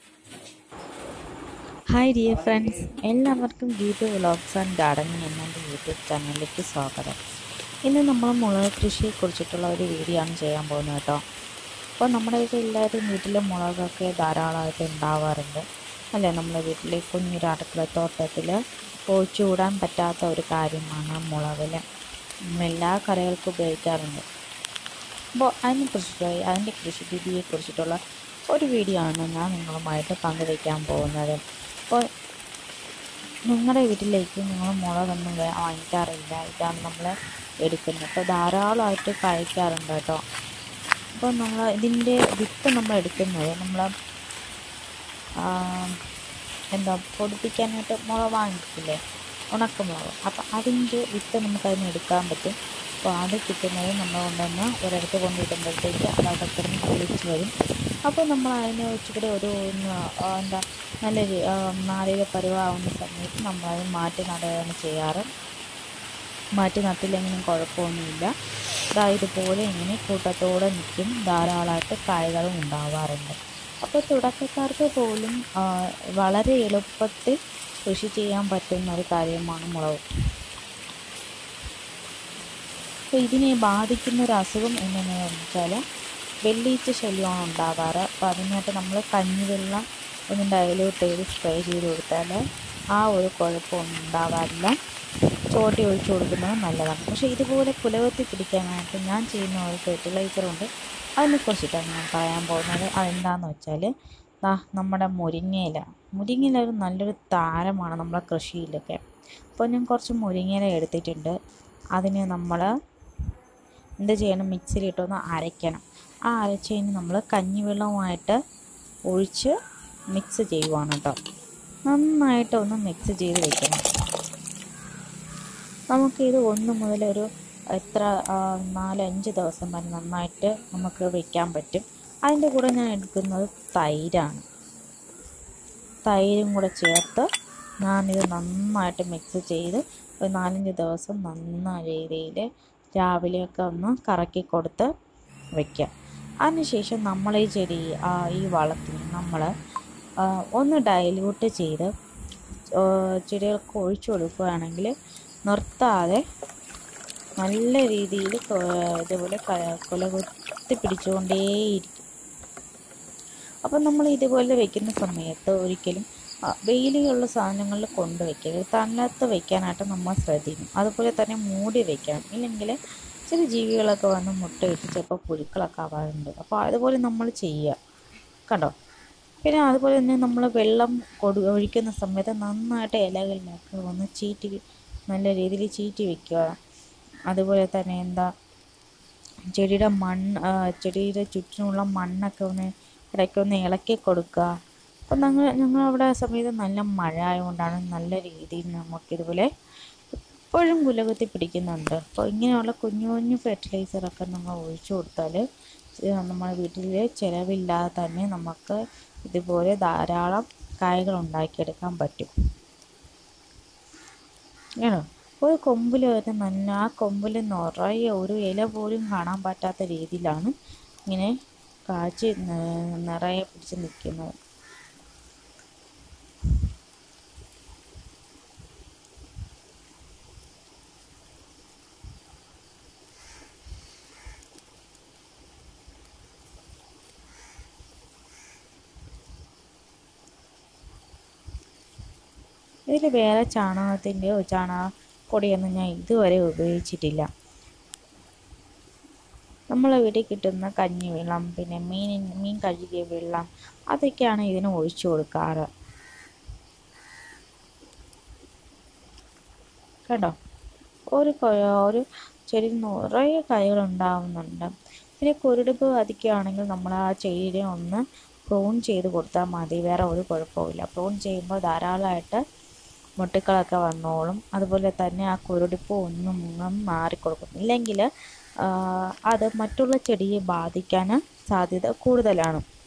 hi dear friends എല്ലാവർക്കും Geetha vlogs and gardening എന്ന എൻ്റെ യൂട്യൂബ് ചാനലിലേക്ക് സ്വാഗതം ഇന്ന് നമ്മൾ മുളക് കൃഷിയെക്കുറിച്ചിട്ടുള്ള ഒരു വീഡിയോ ആണ് ചെയ്യാൻ പോകുന്നത് കേട്ടോ അപ്പോൾ നമ്മുടെ ഇത് എല്ലാവരും വീട്ടിൽ മുളകൊക്കെ ധാരാളമായിട്ട് ഉണ്ടാവാറുണ്ട് അല്ലേ നമ്മുടെ വീട്ടിൽ കുഞ്ഞൊരു അടുക്കളത്തോട്ടത്തിൽ ഒഴിച്ചുകൂടാൻ പറ്റാത്ത ഒരു കാര്യമാണ് മുളകിൽ എല്ലാ കറികൾക്കും ഉപയോഗിക്കാറുണ്ട് അപ്പോൾ അതിനെക്കുറിച്ചിട്ട് അതിൻ്റെ കൃഷി രീതിയെക്കുറിച്ചിട്ടുള്ള ഒരു വീഡിയോ ആണ് ഞാൻ നിങ്ങളുമായിട്ട് പങ്കുവയ്ക്കാൻ പോകുന്നത് അപ്പോൾ നിങ്ങളുടെ വീട്ടിലേക്ക് നിങ്ങൾ മുളകൊന്നും വേ- വാങ്ങിക്കാറില്ല ഇതാണ് നമ്മൾ എടുക്കുന്നത് അപ്പോൾ ധാരാളമായിട്ട് കഴിക്കാറുണ്ട് കേട്ടോ അപ്പോൾ നമ്മൾ ഇതിൻ്റെ വിത്ത് നമ്മൾ എടുക്കുന്നത് നമ്മൾ എന്താ പൊടിപ്പിക്കാനായിട്ട് മുളക് വാങ്ങിക്കില്ലേ ഉണക്കമുളക് അപ്പോൾ അതിൻ്റെ വിത്ത് നമുക്ക് അതിന് എടുക്കാൻ പറ്റും അപ്പോൾ അത് കിട്ടുന്നത് നമ്മൾ കൊണ്ടുവന്ന് ഒരിടത്ത് കൊണ്ടിടുമ്പോഴത്തേക്ക് അത് അവിടെ കിടന്ന് കുളിച്ച് വരും അപ്പോൾ നമ്മൾ അതിനെ വെച്ചിട്ട് ഒരു ഒന്ന്, ആ, എന്താ നല്ല രീ- ആ, നാളിക പരുവാകുന്ന സമയത്ത് നമ്മളത് മാറ്റി നടുകയാണ് ചെയ്യാറ് മാറ്റി നട്ടില്ലെങ്കിലും കുഴപ്പമൊന്നുമില്ല ഇതാ ഇതുപോലെ ഇങ്ങനെ കൂട്ടത്തോടെ നിൽക്കും ധാരാളമായിട്ട് കായകളും ഉണ്ടാവാറുണ്ട് അപ്പോൾ തുടക്കക്കാർക്ക് പോലും ആ, വളരെ എളുപ്പത്തിൽ കൃഷി ചെയ്യാൻ പറ്റുന്ന ഒരു കാര്യമാണ് മുളക് അപ്പോൾ ഇതിനെ ബാധിക്കുന്ന ഒരു അസുഖം എങ്ങനെയാണെന്ന് വെച്ചാൽ വെള്ളീച്ച ശല്യമാണ് ഉണ്ടാവാറ് അപ്പോൾ അതിനായിട്ട് നമ്മൾ കഞ്ഞിവെള്ളം ഒന്ന് ഡയലൂട്ട് ചെയ്ത് സ്പ്രേ ചെയ്ത് കൊടുത്താൽ ആ ഒരു കുഴപ്പമൊന്നും ഉണ്ടാവാറില്ല ചോട്ടി ഒഴിച്ചു കൊടുക്കുന്നത് നല്ലതാണ് പക്ഷേ ഇതുപോലെ കുലവത്തി പിടിക്കാനായിട്ട് ഞാൻ ചെയ്യുന്ന ഒരു ഫെർട്ടിലൈസറുണ്ട് അതിനെക്കുറിച്ചിട്ടാണ് ഞാൻ പറയാൻ പോകുന്നത് അതെന്താണെന്ന് വെച്ചാൽ ദാ നമ്മുടെ മുരിങ്ങയില മുരിങ്ങയില ഒരു നല്ലൊരു താരമാണ് നമ്മളെ കൃഷിയിലൊക്കെ അപ്പോൾ ഞാൻ കുറച്ച് മുരിങ്ങയില എടുത്തിട്ടുണ്ട് അതിന് നമ്മൾ എന്ത് ചെയ്യണം മിക്സിയിലിട്ടൊന്ന് അരയ്ക്കണം ആ അരച്ചതിന് നമ്മൾ കഞ്ഞിവെള്ളവുമായിട്ട് ഒഴിച്ച് മിക്സ് ചെയ്യുവാണ് കേട്ടോ നന്നായിട്ട് ഒന്ന് മിക്സ് ചെയ്ത് വെക്കണം നമുക്കിത് ഒന്ന് മുതൽ ഒരു എത്ര ആ, നാലഞ്ച് ദിവസം വരെ നന്നായിട്ട് നമുക്ക് വെക്കാൻ പറ്റും അതിൻ്റെ കൂടെ ഞാൻ എടുക്കുന്നത് തൈരാണ് തൈരും കൂടെ ചേർത്ത് ഞാനിത് നന്നായിട്ട് മിക്സ് ചെയ്ത് ഒരു നാലഞ്ച് ദിവസം നന്നായ രീതിയിൽ രാവിലെയൊക്കെ ഒന്ന് കറക്കി കൊടുത്ത് വയ്ക്കുക അതിനുശേഷം നമ്മൾ ഈ ചെടി ആ, ഈ വളത്തിന് നമ്മൾ ഒന്ന് ഡൈല്യൂട്ട് ചെയ്ത് ആ, ചെടികൾക്ക് ഒഴിച്ചു കൊടുക്കുകയാണെങ്കിൽ നിർത്താതെ നല്ല രീതിയിൽ ഇതുപോലെ ക- കുല കുത്തി പിടിച്ചുകൊണ്ടേയിരിക്കും അപ്പം നമ്മൾ ഇതുപോലെ വെക്കുന്ന സമയത്ത് ഒരിക്കലും ആ, വെയിലുള്ള സാധനങ്ങളിൽ കൊണ്ട് വെക്കരുത് തണലത്ത് വെക്കാനായിട്ട് നമ്മൾ ശ്രദ്ധിക്കും അതുപോലെ തന്നെ മൂടി വെക്കണം ഇല്ലെങ്കിൽ ചില ജീവികളൊക്കെ വന്ന് മുട്ടയിട്ട് ചിലപ്പോൾ പുഴുക്കളൊക്കെ ആവാറുണ്ട് അപ്പോൾ അതുപോലെ നമ്മൾ ചെയ്യുക കണ്ടോ പിന്നെ അതുപോലെ തന്നെ നമ്മൾ വെള്ളം കൊടു ഒഴിക്കുന്ന സമയത്ത് നന്നായിട്ട് ഇലകളിലൊക്കെ ഒന്ന് ചീറ്റി നല്ല രീതിയിൽ ചീറ്റി വെക്കുക അതുപോലെ തന്നെ എന്താ ചെടിയുടെ മണ്ണ് ആ, ചെടിയുടെ ചുറ്റിനുമുള്ള മണ്ണൊക്കെ ഒന്ന് ഇടയ്ക്കൊന്ന് ഇളക്കി കൊടുക്കുക അപ്പം ഞങ്ങൾ ഞങ്ങളവിടെ ആ സമയത്ത് നല്ല മഴ ആയതുകൊണ്ടാണ് നല്ല രീതിയിൽ നമുക്കിതുപോലെ എപ്പോഴും കുലകുത്തി പിടിക്കുന്നുണ്ട് അപ്പോൾ ഇങ്ങനെയുള്ള കുഞ്ഞു കുഞ്ഞു ഫെർട്ടിലൈസറൊക്കെ നമ്മൾ ഒഴിച്ചു കൊടുത്താൽ നമ്മുടെ വീട്ടിൽ ചിലവില്ലാതെ തന്നെ നമുക്ക് ഇതുപോലെ ധാരാളം കായകൾ ഉണ്ടാക്കിയെടുക്കാൻ പറ്റും ആണോ ഒരു കൊമ്പിൽ വരെ നല്ല ആ കൊമ്പിൽ നിറയെ ഒരു ഇല പോലും കാണാൻ പറ്റാത്ത രീതിയിലാണ് ഇങ്ങനെ കാച്ചി ന- നിറയെ പിടിച്ച് നിൽക്കുന്നത് ഇതിൽ വേറെ ചാണകത്തിൻ്റെയോ ചാണകപ്പൊടിയൊന്നും ഞാൻ ഇതുവരെ ഉപയോഗിച്ചിട്ടില്ല നമ്മളെ വീട്ടിൽ കിട്ടുന്ന കഞ്ഞിവെള്ളം പിന്നെ മീൻ മീൻ കഴുകിയ വെള്ളം അതൊക്കെയാണ് ഇതിന് ഒഴിച്ചു കൊടുക്കാറ് കേട്ടോ ഒരു കൊ- ഒരു ചെടി നിറയെ കായകൾ ഉണ്ടാവുന്നുണ്ട് പിന്നെ കുരുടിപ്പ് ബാധിക്കുകയാണെങ്കിൽ നമ്മൾ ആ ചെടിയെ ഒന്ന് പ്രൂൺ ചെയ്ത് കൊടുത്താൽ മതി വേറെ ഒരു കുഴപ്പമില്ല പ്രൂൺ ചെയ്യുമ്പോൾ ധാരാളമായിട്ട് മുട്ടുക്കളൊക്കെ വന്നോളും അതുപോലെ തന്നെ ആ കുരുടിപ്പ് ഒന്നും ഒന്നും മാറിക്കൊടുക്കും ഇല്ലെങ്കിൽ അത് മറ്റുള്ള ചെടിയെ ബാധിക്കാൻ സാധ്യത കൂടുതലാണ്